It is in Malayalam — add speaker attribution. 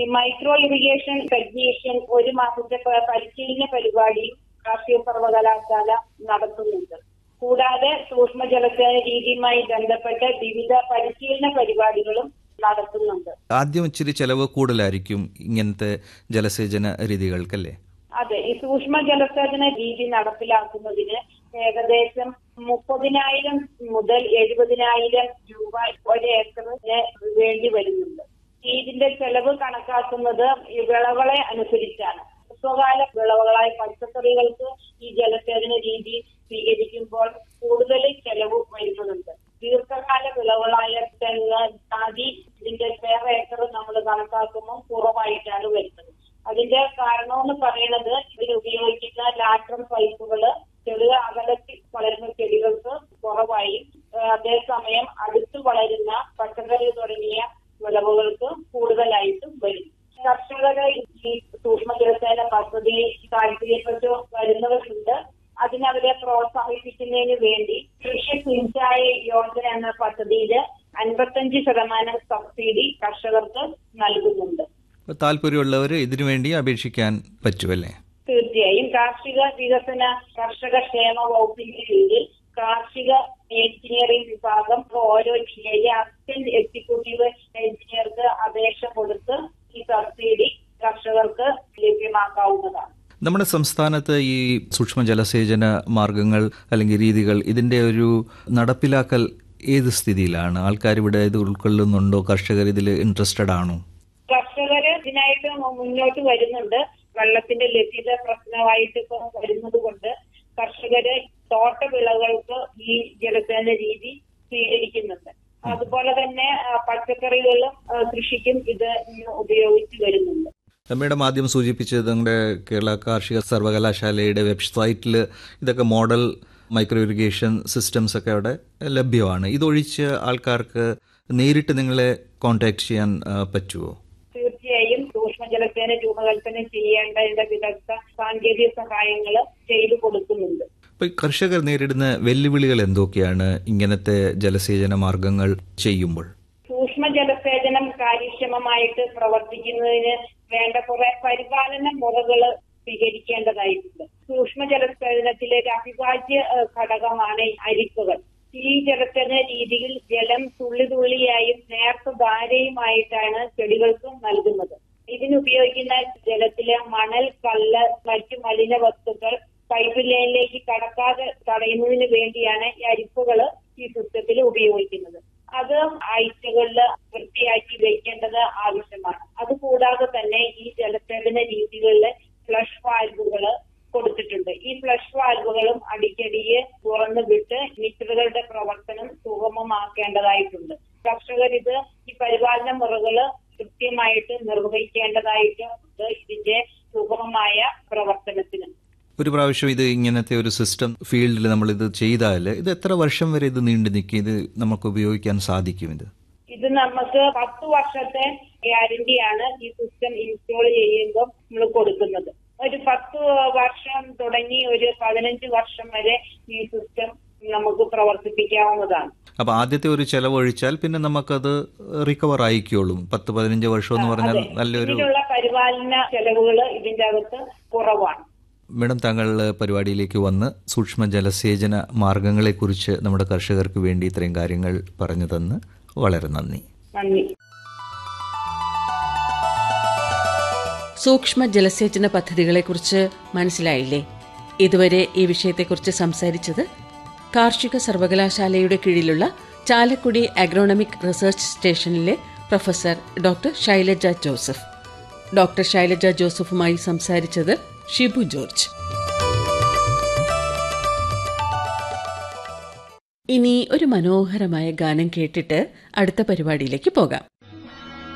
Speaker 1: മൈക്രോ ഇറിഗേഷൻ ടെക്നീഷ്യൻ ഒരു മാസത്തെ പ- പരിശീലന പരിപാടിയും കാർഷിക സർവകലാശാല നടത്തുന്നുണ്ട് കൂടാതെ സൂക്ഷ്മ ജലസേന രീതിയുമായി ബന്ധപ്പെട്ട് വിവിധ പരിശീലന പരിപാടികളും നടത്തുന്നുണ്ട്
Speaker 2: ആദ്യം ഇച്ചിരി ചെലവ് കൂടുതലായിരിക്കും ഇങ്ങനത്തെ ജലസേചന രീതികൾക്കല്ലേ
Speaker 1: അതെ ഈ സൂക്ഷ്മ ജലസേചന രീതി നടപ്പിലാക്കുന്നതിന് ഏകദേശം മുപ്പതിനായിരം മുതൽ എഴുപതിനായിരം രൂപ ഒരു ഏക്കറിന് വേണ്ടി വരുന്നുണ്ട് ഇതിന്റെ ചെലവ് കണക്കാക്കുന്നത് ഈ വിളകളെ അനുസരിച്ചാണ് ഹ്രസ്വകാല വിളവുകളായ പച്ചക്കറികൾക്ക് ഈ ജലസേചന രീതി സ്വീകരിക്കുമ്പോൾ കൂടുതൽ ചെലവ് വരുന്നുണ്ട് ദീർഘകാല വിളവുകളായ തെങ്ങ് ജാതി ഇതിന്റെ പെർ ഏക്കർ നമ്മൾ കണക്കാക്കുമ്പോൾ കുറവായിട്ടാണ് വരുന്നത് അതിന്റെ കാരണമെന്ന് പറയുന്നത് ഇതിൽ ഉപയോഗിക്കുന്ന ലാറ്ററൽ പൈപ്പുകള് ചെറിയ അകലത്തിൽ വളരുന്ന ചെടികൾക്ക് കുറവായി ഏഹ് അതേസമയം അടുത്ത് വളരുന്ന പച്ചക്കറി തുടങ്ങിയ വിളവുകൾക്ക് കൂടുതലായിട്ടും വരും കർഷകരെ ഈ സൂക്ഷ്മ ജലസേന പദ്ധതി താല്പര്യപ്പെട്ടു വരുന്നവരുണ്ട് അതിനവരെ പ്രോത്സാഹിപ്പിക്കുന്നതിന് വേണ്ടി കൃഷി സിഞ്ചായ യോജന എന്ന പദ്ധതിയിൽ അൻപത്തഞ്ച് ശതമാനം സബ്സിഡി കർഷകർക്ക് നൽകുന്നുണ്ട്
Speaker 2: അപ്പോൾ താല്പര്യമുള്ളവർ ഇതിനു വേണ്ടി അപേക്ഷിക്കാൻ പറ്റുമല്ലേ
Speaker 1: തീർച്ചയായും കാർഷിക വികസന കർഷക ക്ഷേമ വകുപ്പിന്റെ കീഴിൽ കാർഷിക എഞ്ചിനീയറിംഗ് വിഭാഗം ഓരോ ജില്ലയിലെ അസിസ്റ്റന്റ് എക്സിക്യൂട്ടീവ് എഞ്ചിനീയർക്ക് അപേക്ഷ കൊടുത്ത് ഈ സബ്സിഡി കർഷകർക്ക് ലഭ്യമാക്കാവുന്നതാണ്
Speaker 2: നമ്മുടെ സംസ്ഥാനത്ത് ഈ സൂക്ഷ്മ ജലസേചന മാർഗങ്ങൾ അല്ലെങ്കിൽ രീതികൾ ഇതിന്റെ ഒരു നടപ്പിലാക്കൽ ഏത് സ്ഥിതിയിലാണ് ആൾക്കാർ ഇവിടെ ഇത് ഉൾക്കൊള്ളുന്നുണ്ടോ കർഷകർ ഇതിൽ ഇൻട്രസ്റ്റഡ് ആണോ
Speaker 1: കർഷകര് ഇതിനായിട്ട് മുന്നോട്ട് വരുന്നുണ്ട് വെള്ളത്തിന്റെ ലഭ്യത പ്രശ്നമായിട്ട് ഇപ്പൊ വരുന്നത് കൊണ്ട് കർഷകര് തോട്ടവിളകൾക്ക് ഈ ജലസേന രീതി സ്വീകരിക്കുന്നുണ്ട് അതുപോലെ തന്നെ ആ, പച്ചക്കറികളും ആ, കൃഷിക്കും ഇത് ഇന്ന് ഉപയോഗിച്ച് വരുന്നുണ്ട്
Speaker 2: മേഡം ആദ്യം സൂചിപ്പിച്ചത് നമ്മുടെ കേരള കാർഷിക സർവകലാശാലയുടെ വെബ്സൈറ്റിൽ ഇതൊക്കെ മോഡൽ മൈക്രോ ഇറിഗേഷൻ സിസ്റ്റംസ് ഒക്കെ അവിടെ ലഭ്യമാണ് ഇതൊഴിച്ച് ആൾക്കാർക്ക് നേരിട്ട് നിങ്ങളെ കോൺടാക്ട് ചെയ്യാൻ ആ, പറ്റുമോ
Speaker 1: തീർച്ചയായും സൂക്ഷ്മ ജലസേന രൂപകൽപ്പന ചെയ്യേണ്ടതിന്റെ വിദഗ്ധ സാങ്കേതിക സഹായങ്ങൾ ചെയ്തു കൊടുക്കുന്നുണ്ട്
Speaker 2: അപ്പോൾ കർഷകർ നേരിടുന്ന വെല്ലുവിളികൾ എന്തൊക്കെയാണ് ഇങ്ങനത്തെ ജലസേചന മാർഗങ്ങൾ ചെയ്യുമ്പോൾ
Speaker 1: സൂക്ഷ്മ ജലസേചനം കാര്യക്ഷമമായിട്ട് പ്രവർത്തിക്കുന്നതിന് വേണ്ട കുറെ പരിപാലന മുറകൾ സ്വീകരിക്കേണ്ടതായിട്ടുണ്ട് സൂക്ഷ്മ ജലസേചനത്തിലെ ഒരു അവിഭാജ്യ ഏഹ്, ഘടകമാണ് ഈ അരിപ്പുകൾ ഈ ജലസേചന രീതിയിൽ ജലം തുള്ളി തുള്ളിയായും നേർത്ത ധാരയുമായിട്ടാണ് ചെടികൾക്ക് നൽകുന്നത് ഇതിനുപയോഗിക്കുന്ന ജലത്തിലെ മണൽ കല്ല് മറ്റു മലിന വസ്തുക്കൾ പൈപ്പ് ലൈനിലേക്ക് കടക്കാതെ തടയുന്നതിന് വേണ്ടിയാണ് ഈ അരിപ്പുകൾ ഈ സിസ്റ്റത്തിൽ ഉപയോഗിക്കുന്നത് അത് ആഴ്ചകളിൽ വൃത്തിയാക്കി വെക്കേണ്ടത് ആവശ്യമാണ് അതുകൂടാതെ തന്നെ ഈ ജലസേചന രീതികളിൽ ഫ്ലഷ് വാൽവുകൾ കൊടുത്തിട്ടുണ്ട് ഈ ഫ്ലഷ് വാൽവുകളും അടിക്കടിയെ തുറന്നു വിട്ട് മീറ്ററുകളുടെ പ്രവർത്തനം സുഗമമാക്കേണ്ടതായിട്ടുണ്ട് കർഷകർ ഇത് ഈ പരിപാലന മുറകള് കൃത്യമായിട്ട് നിർവഹിക്കേണ്ടതായിട്ടുണ്ട് ഇതിന്റെ സുഗമമായ പ്രവർത്തനത്തിന്
Speaker 2: ഒരു പ്രാവശ്യം ഇത് ഇങ്ങനത്തെ ഒരു സിസ്റ്റം ഫീൽഡിൽ നമ്മൾ ഇത് ചെയ്താൽ ഇത് എത്ര വർഷം വരെ ഇത് നീണ്ടു നിൽക്കും ഇത് നമുക്ക് ഉപയോഗിക്കാൻ സാധിക്കും ഇത്
Speaker 1: ഇത് നമുക്ക് പത്ത് വർഷത്തെ ഗ്യാരണ്ടിയാണ് ഈ സിസ്റ്റം ഇൻസ്റ്റാൾ ചെയ്യുമ്പോൾ നമ്മൾ കൊടുക്കുന്നത് ഒരു പത്ത് വർഷം തുടങ്ങി ഒരു പതിനഞ്ച് വർഷം വരെ ഈ സിസ്റ്റം നമുക്ക് പ്രവർത്തിപ്പിക്കാവുന്നതാണ്
Speaker 2: അപ്പൊ ആദ്യത്തെ ഒരു ചെലവ് ഒഴിച്ചാൽ പിന്നെ നമുക്കത് റിക്കവർ ആയിക്കോളും പത്ത് പതിനഞ്ച് വർഷം എന്ന് പറഞ്ഞാൽ നല്ലൊരു
Speaker 1: ഇതിനുള്ള പരിപാലന ചെലവുകൾ ഇതിന്റെ അകത്ത് കുറവാണ്
Speaker 2: മേഡം താങ്കൾ പരിപാടിയിലേക്ക് വന്ന് സൂക്ഷ്മ ജലസേചന മാർഗങ്ങളെക്കുറിച്ച് നമ്മുടെ കർഷകർക്ക് വേണ്ടി ഇത്രയും കാര്യങ്ങൾ പറഞ്ഞു തന്ന് വളരെ നന്ദി
Speaker 1: നന്ദി
Speaker 3: സൂക്ഷ്മ ജലസേചന പദ്ധതികളെക്കുറിച്ച് മനസ്സിലായില്ലേ ഇതുവരെ ഈ വിഷയത്തെക്കുറിച്ച് സംസാരിച്ചത് കാർഷിക സർവകലാശാലയുടെ കീഴിലുള്ള ചാലക്കുടി അഗ്രോണമിക് റിസർച്ച് സ്റ്റേഷനിലെ professor doctor Shailaja Joseph doctor Shailaja ജോസഫുമായി സംസാരിച്ചത് ഷിബു ജോർജ് ഇനി ഒരു മനോഹരമായ ഗാനം കേട്ടിട്ട് അടുത്ത പരിപാടിയിലേക്ക് പോകാം